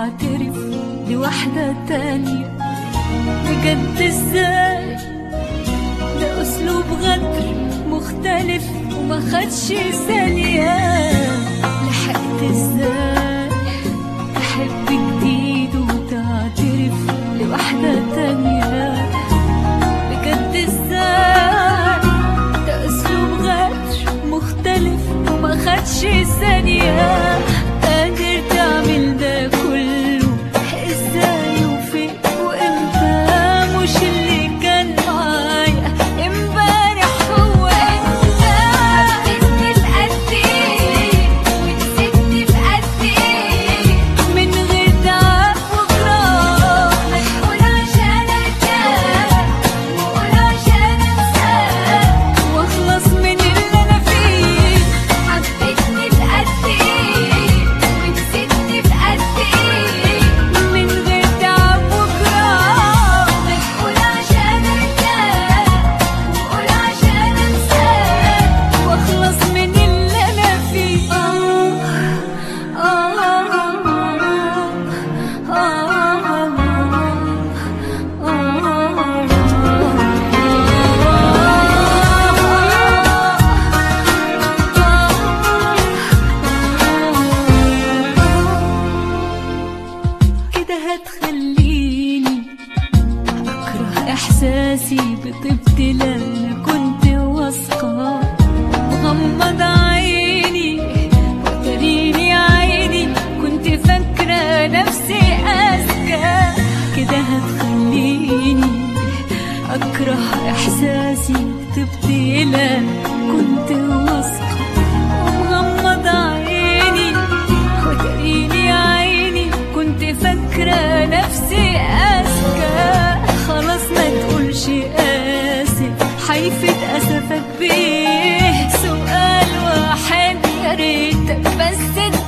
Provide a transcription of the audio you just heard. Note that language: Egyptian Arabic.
تعترف لواحدة تانية بجد ازاي ده اسلوب غدر مختلف وما خدش ثانية لحقت ازاي تحب جديد وتعترف لواحدة تانية بجد ازاي ده اسلوب غدر مختلف وما خدش ثانية قادر تعمل ده كله ازاي وفين وامتى مش اللي كان معايا امبارح هو انت حبيتني بقد ايه ونسيتني بقد ايه من غير تعب وجراح قول عشان ارتاح وقول عشان انساك واخلص من اللي انا فيه حبيتني بقد ايه ونسيتني بقد ايه من غير تعب وجراح قول عشان ارتاح وقول عشان انساك واخلص من اللي انا فيه آه آه كده هتخليني أكره إحساسي بطيبتي لأنا كنت واثقة مغمض عيني وتريني عيني كنت فاكرة نفسي أذكى كده هتخليني أكره إحساسي بطيبتي لأنا كنت واثقة ومغمض عيني وتريني عيني كنت فاكرة نفسي أذكى خلاص ما تقولش آسف حيفة أسفك بيه سؤال واحد يا ريتك بس